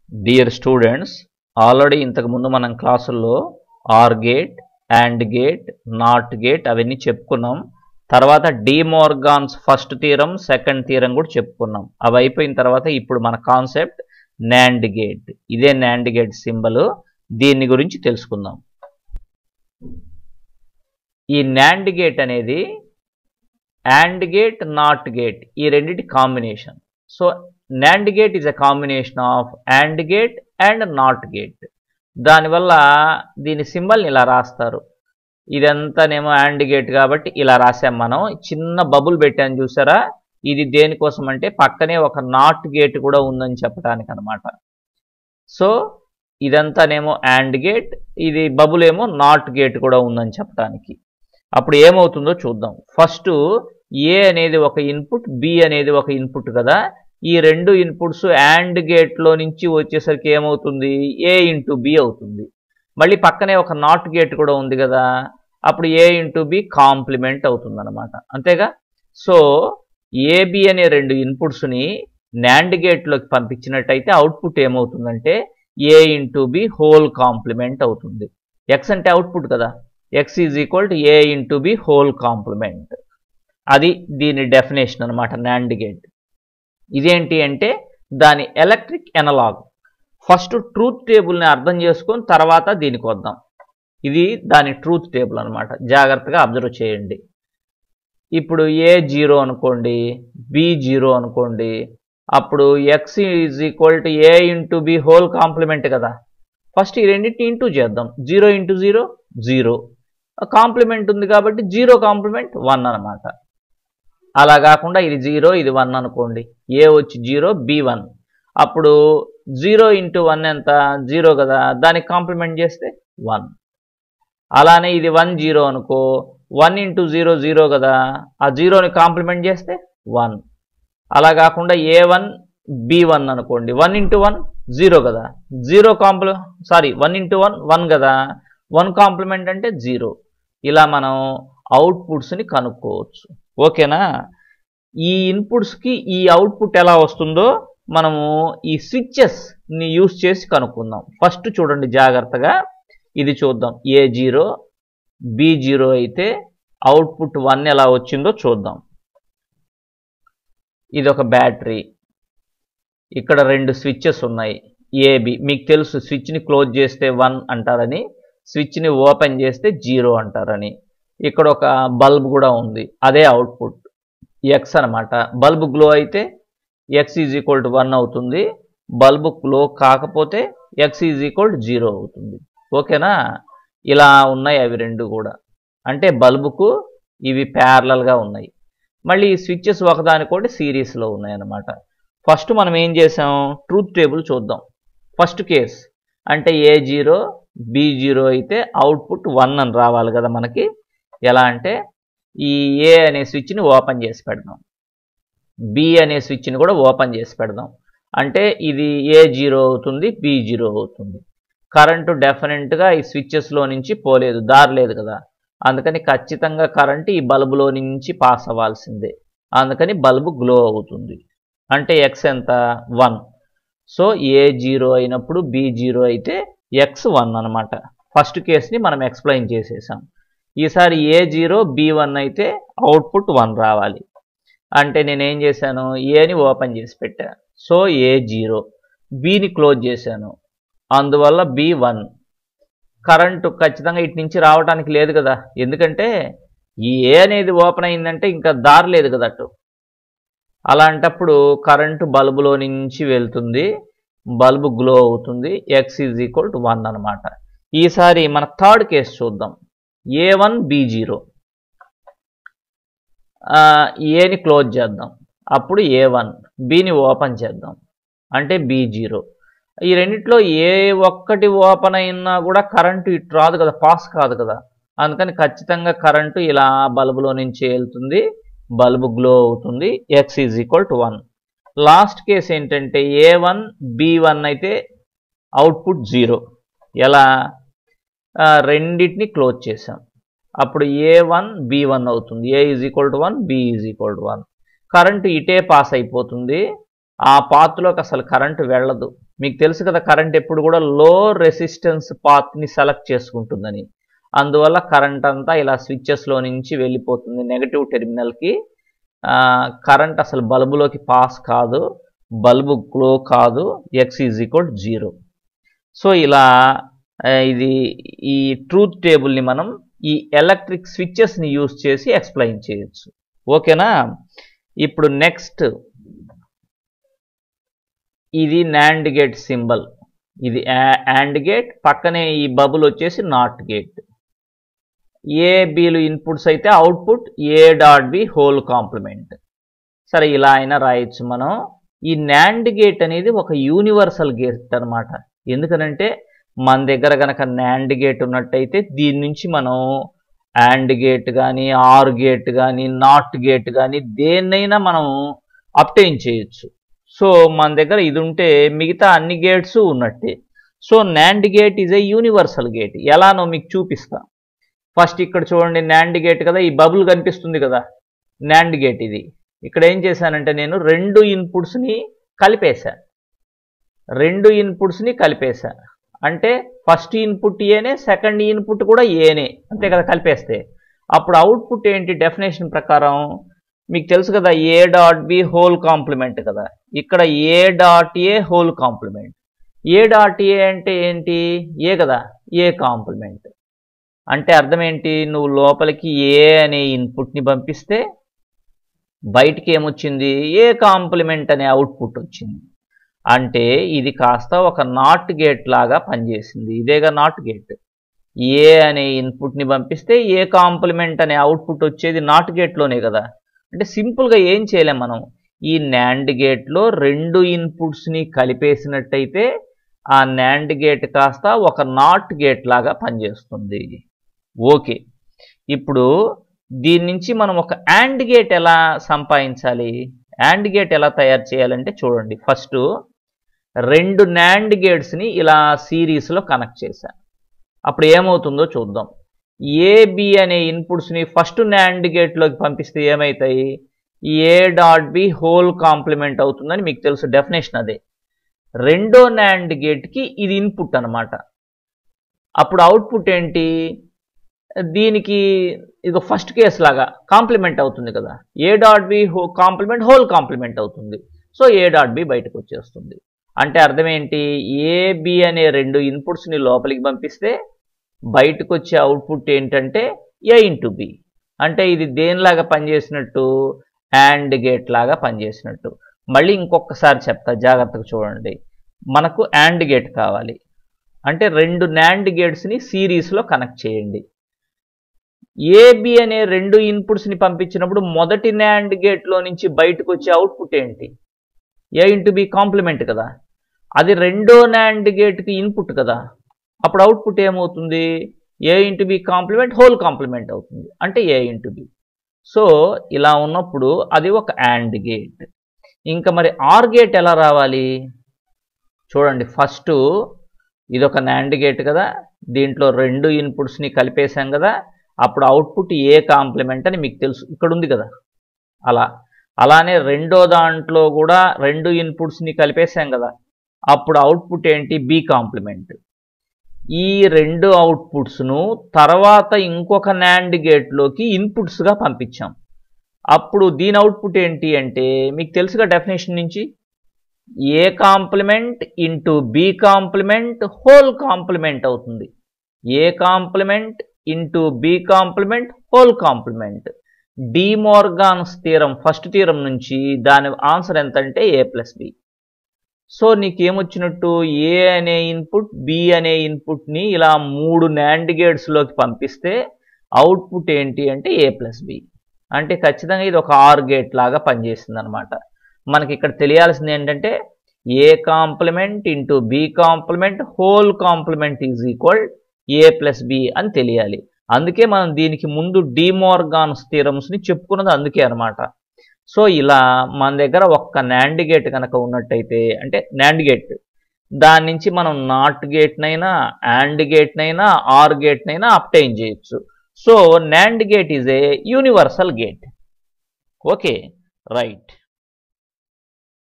dear students already ఇంతకుముందు మనం క్లాసుల్లో or gate and gate not gate అవన్నీ చెప్పుకున్నాం తర్వాత De Morgan's first theorem second theorem కూడా చెప్పుకున్నాం అవి అయిపోయిన తర్వాత ఇప్పుడు మన కాన్సెప్ట్ నాండ్ గేట్ ఇదే నాండ్ గేట్ సింబల్ దీని గురించి తెలుసుకుందాం ఈ నాండ్ గేట్ అనేది అండ్ గేట్ నాట్ గేట్ ఈ రెండింటి combination so NAND gate is a combination of and gate and not gate దానివల్ల దీని సింబల్ని ఇలా రాస్తారు ఇదంతానేమో అండ్ గేట్ కాబట్టి ఇలా రాసాం మనం చిన్న బబుల్ పెట్టాను చూసారా ఇది దేనికోసం అంటే పక్కనే ఒక నాట్ గేట్ కూడా ఉందని చెప్పడానికి అనమాట సో ఇదంతానేమో అండ్ గేట్ ఇది బబుల్ ఏమో నాట్ గేట్ కూడా ఉందని చెప్పడానికి అప్పుడు ఏమవుతుందో చూద్దాం ఫస్ట్ ఏ అనేది ఒక ఇన్పుట్ బి అనేది ఒక ఇన్పుట్ కదా ఈ రెండు ఇన్పుట్స్ అండ్ గేట్లో నుంచి వచ్చేసరికి ఏమవుతుంది ఏ ఇంటూ బి అవుతుంది మళ్ళీ పక్కనే ఒక నాట్ గేట్ కూడా ఉంది కదా అప్పుడు ఏ ఇంటూ బి కాంప్లిమెంట్ అవుతుంది అనమాట అంతేగా సో ఏబి అనే రెండు ఇన్పుట్స్ని నాండ్ గేట్లోకి పంపించినట్టయితే అవుట్పుట్ ఏమవుతుందంటే A into B whole complement అవుతుంది ఎక్స్ అంటే అవుట్పుట్ కదా X is equal to A into B whole complement అది దీని డెఫినేషన్ అనమాట నాండ్ గేట్ ఇదేంటి అంటే దాని ఎలక్ట్రిక్ ఎనలాగ్ ఫస్ట్ ట్రూత్ టేబుల్ని అర్థం చేసుకొని తర్వాత దీనికి వద్దాం ఇది దాని ట్రూత్ టేబుల్ అనమాట జాగ్రత్తగా అబ్జర్వ్ చేయండి ఇప్పుడు ఏ జీరో అనుకోండి బి జీరో అనుకోండి అప్పుడు X is equal to A into B whole complement కదా ఫస్ట్ ఈ రెండింటిని ఇంటూ చేద్దాం zero into zero zero complement ఉంది కాబట్టి జీరో కాంప్లిమెంట్ వన్ అనమాట అలా కాకుండా ఇది జీరో ఇది వన్ అనుకోండి ఏ వచ్చి జీరో బి వన్ అప్పుడు జీరో ఇంటూ వన్ ఎంత జీరో కదా దానికి కాంప్లిమెంట్ చేస్తే వన్ అలానే ఇది వన్ జీరో అనుకో వన్ ఇంటూ జీరో జీరో కదా ఆ జీరోని కాంప్లిమెంట్ చేస్తే వన్ అలా కాకుండా ఏ వన్ బి వన్ అనుకోండి వన్ ఇంటూ వన్ జీరో కదా జీరో కాంప్లి sorry one into one one కదా వన్ కాంప్లిమెంట్ అంటే జీరో ఇలా మనం అవుట్పుట్స్ని కనుక్కోవచ్చు ఓకేనా ఈ ఇన్పుట్స్కి ఈ అవుట్పుట్ ఎలా వస్తుందో మనము ఈ స్విచ్చెస్ని యూస్ చేసి కనుక్కుందాం ఫస్ట్ చూడండి జాగ్రత్తగా ఇది చూద్దాం ఏ జీరో బి జీరో అయితే అవుట్పుట్ వన్ ఎలా వచ్చిందో చూద్దాం ఇది ఒక బ్యాటరీ ఇక్కడ రెండు స్విచ్చెస్ ఉన్నాయి ఏబి మీకు తెలుసు స్విచ్ని క్లోజ్ చేస్తే వన్ అంటారని స్విచ్ని ఓపెన్ చేస్తే జీరో అంటారని ఇక్కడ ఒక బల్బ్ కూడా ఉంది అదే అవుట్పుట్ ఎక్స్ అనమాట బల్బ్ గ్లో అయితే X is equal to one అవుతుంది బల్బ్ గ్లో కాకపోతే X is equal to zero అవుతుంది ఓకేనా ఇలా ఉన్నాయి అవి రెండు కూడా అంటే బల్బుకు ఇవి ప్యారలల్గా ఉన్నాయి మళ్ళీ ఈ స్విచ్చెస్ ఒకదానికోటి సిరీస్లో ఉన్నాయి అన్నమాట ఫస్ట్ మనం ఏం చేసాం ట్రూత్ టేబుల్ చూద్దాం ఫస్ట్ కేస్ అంటే ఏ జీరో బి జీరో అయితే అవుట్పుట్ వన్ అని రావాలి కదా మనకి ఎలా అంటే ఈ ఏ అనే స్విచ్ని ఓపెన్ చేసి పెడదాం బి అనే స్విచ్ని కూడా ఓపెన్ చేసి పెడదాం అంటే ఇది ఏ జీరో అవుతుంది బి జీరో అవుతుంది కరెంటు డెఫినెట్గా ఈ స్విచ్చెస్లో నుంచి పోలేదు దారి లేదు కదా అందుకని ఖచ్చితంగా కరెంటు ఈ బల్బులో నుంచి పాస్ అవ్వాల్సిందే అందుకని బల్బు గ్లో అవుతుంది అంటే ఎక్స్ ఎంత వన్ సో ఏ జీరో అయినప్పుడు బి జీరో అయితే ఎక్స్ వన్ అనమాట ఫస్ట్ కేస్ని మనం ఎక్స్ప్లెయిన్ చేసేసాం ఈసారి ఏ జీరో బి వన్ అయితే అవుట్పుట్ వన్ రావాలి అంటే నేనేం చేశాను ఏని ఓపెన్ చేసి పెట్టా సో ఏ జీరో బిని క్లోజ్ చేశాను అందువల్ల బి వన్ కరెంటు ఖచ్చితంగా ఇటు నుంచి రావడానికి లేదు కదా ఎందుకంటే ఈ ఏ అనేది ఓపెన్ అయిందంటే ఇంకా దారి లేదు కదా అటు అలాంటప్పుడు కరెంటు బల్బులో నుంచి వెళ్తుంది బల్బు గ్లో అవుతుంది X is equal to one అనమాట ఈసారి మన థర్డ్ కేసు చూద్దాం ఏ వన్ బి జీరో ఏని క్లోజ్ చేద్దాం అప్పుడు ఏ వన్ బిని ఓపెన్ చేద్దాం అంటే బి జీరో ఈ రెండిట్లో ఏ ఒక్కటి ఓపెన్ అయినా కూడా కరెంటు ఇటు రాదు కదా పాస్ కాదు కదా అందుకని ఖచ్చితంగా కరెంటు ఇలా బల్బులో నుంచి వెళ్తుంది బల్బు గ్లో అవుతుంది X is equal to one last case ఏంటంటే ఏ వన్ బి వన్ అయితే అవుట్పుట్ జీరో ఎలా రెండింటిని క్లోజ్ చేసాం అప్పుడు ఏ వన్ బి వన్ అవుతుంది A is equal to one B is equal to one current ఇటే పాస్ అయిపోతుంది ఆ పాత్లోకి అసలు కరెంటు వెళ్ళదు మీకు తెలుసు కదా కరెంట్ ఎప్పుడు కూడా లో రెసిస్టెన్స్ పాత్ని సెలెక్ట్ చేసుకుంటుందని అందువల్ల కరెంట్ అంతా ఇలా స్విచ్చెస్లో నుంచి వెళ్ళిపోతుంది నెగటివ్ టెర్మినల్కి కరెంట్ అసలు బల్బులోకి పాస్ కాదు బల్బు గ్లో కాదు ఎక్స్ ఈజ్ ఈక్వల్ జీరో సో ఇలా ఆ, ఇది ఈ ట్రూత్ టేబుల్ని మనం ఈ ఎలక్ట్రిక్ స్విచ్చెస్ని యూస్ చేసి ఎక్స్ప్లెయిన్ చేయొచ్చు ఓకేనా ఇప్పుడు నెక్స్ట్ ఇది నాండ్ గేట్ సింబల్ ఇది యాండ్ గేట్ పక్కనే ఈ బబుల్ వచ్చేసి నాట్ గేట్ ఏ బీలు ఇన్పుట్స్ అయితే output A dot B whole complement సరే ఇలా అయినా రాయొచ్చు మనం ఈ నాండ్ గేట్ అనేది ఒక యూనివర్సల్ గేట్ అన్నమాట ఎందుకనంటే మన దగ్గర కనుక నాండ్ గేట్ ఉన్నట్టయితే దీని నుంచి మనం యాండ్ గేట్ కానీ ఆర్ గేట్ కానీ నాట్ గేట్ కానీ దేన్నైనా మనం అప్టైన్ చేయొచ్చు సో మన దగ్గర ఇది ఉంటే మిగతా అన్ని గేట్స్ ఉన్నట్టే so NAND gate is a universal gate ఎలానో మీకు చూపిస్తా ఫస్ట్ ఇక్కడ చూడండి నాండ్ గేట్ కదా ఈ బబుల్ కనిపిస్తుంది కదా నాండ్ గేట్ ఇది ఇక్కడ ఏం చేశానంటే నేను రెండు ఇన్పుట్స్ని కలిపేశా రెండు ఇన్పుట్స్ని కలిపేశా అంటే ఫస్ట్ ఇన్పుట్ ఏనే సెకండ్ ఇన్పుట్ కూడా ఏనే అంతే కదా కలిపేస్తే అప్పుడు అవుట్పుట్ ఏంటి డెఫినేషన్ ప్రకారం మీకు తెలుసు కదా A dot B whole complement కదా ఇక్కడ A dot A whole complement A dot A అంటే ఏంటి ఏ కదా ఏ కాంప్లిమెంట్ అంటే అర్థం ఏంటి నువ్వు లోపలికి ఏ అనే ఇన్పుట్ని పంపిస్తే బయటికి ఏమొచ్చింది ఏ కాంప్లిమెంట్ అనే అవుట్పుట్ వచ్చింది అంటే ఇది కాస్త ఒక నాట్ గేట్ లాగా పనిచేసింది ఇదేగా నాట్ గేట్ ఏ అనే ఇన్పుట్ని పంపిస్తే ఏ కాంప్లిమెంట్ అనే అవుట్పుట్ వచ్చేది నాట్ గేట్లోనే కదా అంటే సింపుల్గా ఏం చేయలేం మనం ఈ నాండ్ గేట్లో రెండు ఇన్పుట్స్ని కలిపేసినట్టయితే ఆ నాండ్ గేట్ కాస్త ఒక నాట్ గేట్ లాగా పనిచేస్తుంది ఓకే ఇప్పుడు దీని నుంచి మనం ఒక యాండ్ గేట్ ఎలా సంపాదించాలి యాండ్ గేట్ ఎలా తయారు చేయాలంటే చూడండి ఫస్ట్ రెండు నాండ్ గేట్స్ని ఇలా సిరీస్లో కనెక్ట్ చేశాను అప్పుడు ఏమవుతుందో చూద్దాం ఏబి అనే ఇన్పుట్స్ని ఫస్ట్ నాండ్ గేట్లోకి పంపిస్తే ఏమవుతాయి A dot B whole complement అవుతుందని మీకు తెలుసు డెఫినేషన్ అదే రెండో నాండ్ గేట్కి ఇది ఇన్పుట్ అన్నమాట అప్పుడు అవుట్పుట్ ఏంటి దీనికి ఇది ఫస్ట్ కేస్ లాగా కాంప్లిమెంట్ అవుతుంది కదా A dot B whole complement whole complement అవుతుంది సో ఏ డాట్ బి బయటకు వచ్చేస్తుంది అంటే అర్థం ఏంటి ఏ బి అనే రెండు ఇన్పుట్స్ని లోపలికి పంపిస్తే బయటకు వచ్చే అవుట్పుట్ ఏంటంటే ఏ ఇంటూ బి అంటే ఇది దేనిలాగా పనిచేసినట్టు యాండ్ గేట్ లాగా పనిచేసినట్టు మళ్ళీ ఇంకొకసారి చెప్తా జాగ్రత్తగా చూడండి మనకు యాండ్ గేట్ కావాలి అంటే రెండు నాండ్ గేట్స్ని సిరీస్లో కనెక్ట్ చేయండి ఏబి అనే రెండు ఇన్పుట్స్ని పంపించినప్పుడు మొదటి నాండ్ గేట్లో నుంచి బయటకు వచ్చే అవుట్పుట్ ఏంటి ఏ ఇంటూ బి కాంప్లిమెంట్ కదా అది రెండో నాండ్ గేట్కి ఇన్పుట్ కదా అప్పుడు అవుట్పుట్ ఏమవుతుంది A into B complement whole complement అవుతుంది అంటే ఏ ఇంటూ బి సో ఇలా ఉన్నప్పుడు అది ఒక యాండ్ గేట్ ఇంకా మరి ఆర్ గేట్ ఎలా రావాలి చూడండి ఫస్ట్ ఇది ఒక నాండ్ గేట్ కదా దీంట్లో రెండు ఇన్పుట్స్ని కలిపేశాం కదా అప్పుడు అవుట్పుట్ ఏ కాంప్లిమెంట్ అని మీకు తెలుసు ఇక్కడ ఉంది కదా అలా అలానే రెండో దాంట్లో కూడా రెండు ఇన్పుట్స్ని కలిపేశాం కదా అప్పుడు అవుట్పుట్ ఏంటి బి కాంప్లిమెంట్ ఈ రెండు అవుట్పుట్స్ను తర్వాత ఇంకొక నాండ్ గేట్లోకి ఇన్పుట్స్గా పంపించాం అప్పుడు దీని అవుట్పుట్ ఏంటి అంటే మీకు తెలుసుగా డెఫినేషన్ నుంచి A complement into B complement whole complement అవుతుంది A complement into B complement whole complement De Morgan's theorem first theorem నుంచి దాని ఆన్సర్ ఎంత అంటే ఏ ప్లస్ బి సో నీకేమొచ్చినట్టు ఏ అనే ఇన్పుట్ బి అనే ఇన్పుట్ని ఇలా మూడు నాండ్ గేట్స్లోకి పంపిస్తే అవుట్పుట్ ఏంటి అంటే ఏ ప్లస్ బి అంటే ఖచ్చితంగా ఇది ఒక ఆర్ గేట్ లాగా పనిచేస్తుంది అనమాట మనకి ఇక్కడ తెలియాల్సింది ఏంటంటే A complement into B complement whole complement is equal A plus B అని తెలియాలి అందుకే మనం దీనికి ముందు డిమోర్గాన్స్ థీరమ్స్ని చెప్పుకున్నది అందుకే అనమాట సో ఇలా మన దగ్గర ఒక్క నాండ్ గేట్ కనుక ఉన్నట్టయితే అంటే నాండ్ గేట్ దాని నుంచి మనం నాట్ గేట్నైనా యాండ్ గేట్నైనా ఆర్ గేట్నైనా అప్టైన్ చేయొచ్చు so NAND gate is a universal gate okay right